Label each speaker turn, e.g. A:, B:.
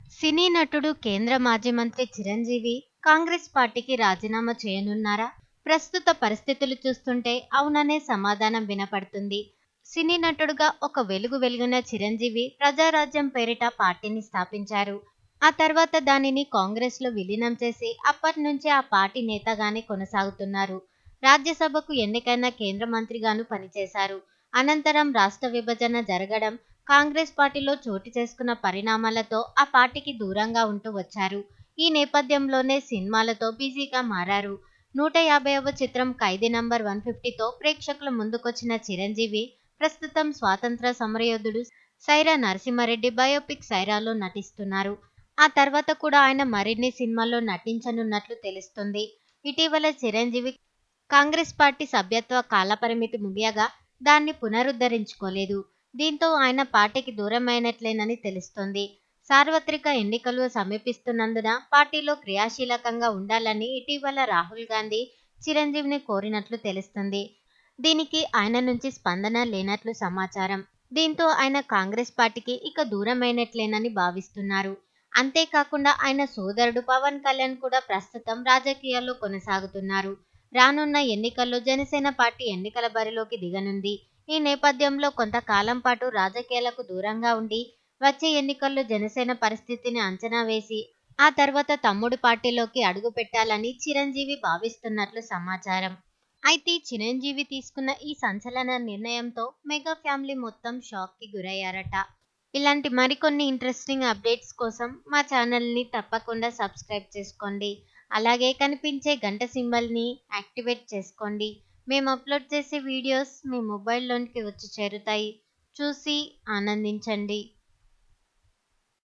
A: సినీ నటుడు కేంద్ర మాజీ మంత్రి చిరంజీవి కాంగ్రెస్ పార్టీకి రాజీనామా చేయనున్నారా ప్రస్తుత పరిస్థితులు చూస్తుంటే అవుననే సమాధానం వినపడుతుంది సినీ నటుడుగా ఒక వెలుగు వెలుగున చిరంజీవి ప్రజారాజ్యం పేరిట పార్టీని స్థాపించారు ఆ తర్వాత దానిని కాంగ్రెస్ లో విలీనం చేసి అప్పటి నుంచి ఆ పార్టీ నేతగానే కొనసాగుతున్నారు రాజ్యసభకు ఎన్నికైన కేంద్ర మంత్రిగాను పనిచేశారు అనంతరం రాష్ట్ర విభజన జరగడం కాంగ్రెస్ పార్టీలో చోటు చేసుకున్న పరిణామాలతో ఆ పార్టీకి దూరంగా ఉంటూ వచ్చారు ఈ నేపథ్యంలోనే సినిమాలతో బిజీగా మారారు నూట యాభైవ చిత్రం ఖైదీ నంబర్ వన్ ఫిఫ్టీతో ప్రేక్షకుల ముందుకొచ్చిన చిరంజీవి ప్రస్తుతం స్వాతంత్ర సమరయోధుడు సైరా నరసింహారెడ్డి బయోపిక్ సైరాలో నటిస్తున్నారు ఆ తర్వాత కూడా ఆయన మరిన్ని సినిమాల్లో నటించనున్నట్లు తెలుస్తుంది ఇటీవల చిరంజీవి కాంగ్రెస్ పార్టీ సభ్యత్వ కాలపరిమితి ముగియగా దాన్ని పునరుద్ధరించుకోలేదు దీంతో ఆయన పార్టీకి దూరమైనట్లేనని తెలుస్తోంది సార్వత్రిక ఎన్నికలు సమీపిస్తున్నందున పార్టీలో క్రియాశీలకంగా ఉండాలని ఇటీవల రాహుల్ గాంధీ చిరంజీవిని కోరినట్లు తెలుస్తుంది దీనికి ఆయన నుంచి స్పందన లేనట్లు సమాచారం దీంతో ఆయన కాంగ్రెస్ పార్టీకి ఇక దూరమైనట్లేనని భావిస్తున్నారు అంతేకాకుండా ఆయన సోదరుడు పవన్ కళ్యాణ్ కూడా ప్రస్తుతం రాజకీయాల్లో కొనసాగుతున్నారు రానున్న ఎన్నికల్లో జనసేన పార్టీ ఎన్నికల బరిలోకి దిగనుంది ఈ నేపథ్యంలో కొంతకాలం పాటు రాజకీయాలకు దూరంగా ఉండి వచ్చే ఎన్నికల్లో జనసేన పరిస్థితిని అంచనా వేసి ఆ తర్వాత తమ్ముడు పార్టీలోకి అడుగు పెట్టాలని చిరంజీవి భావిస్తున్నట్లు సమాచారం అయితే చిరంజీవి తీసుకున్న ఈ సంచలన నిర్ణయంతో మెగా ఫ్యామిలీ మొత్తం షాక్ కి గురయ్యారట ఇలాంటి మరికొన్ని ఇంట్రెస్టింగ్ అప్డేట్స్ కోసం మా ఛానల్ని తప్పకుండా సబ్స్క్రైబ్ చేసుకోండి అలాగే కనిపించే గంట సింబల్ని యాక్టివేట్ చేసుకోండి మేము అప్లోడ్ చేసే వీడియోస్ మీ మొబైల్లోనికి వచ్చి చేరుతాయి చూసి ఆనందించండి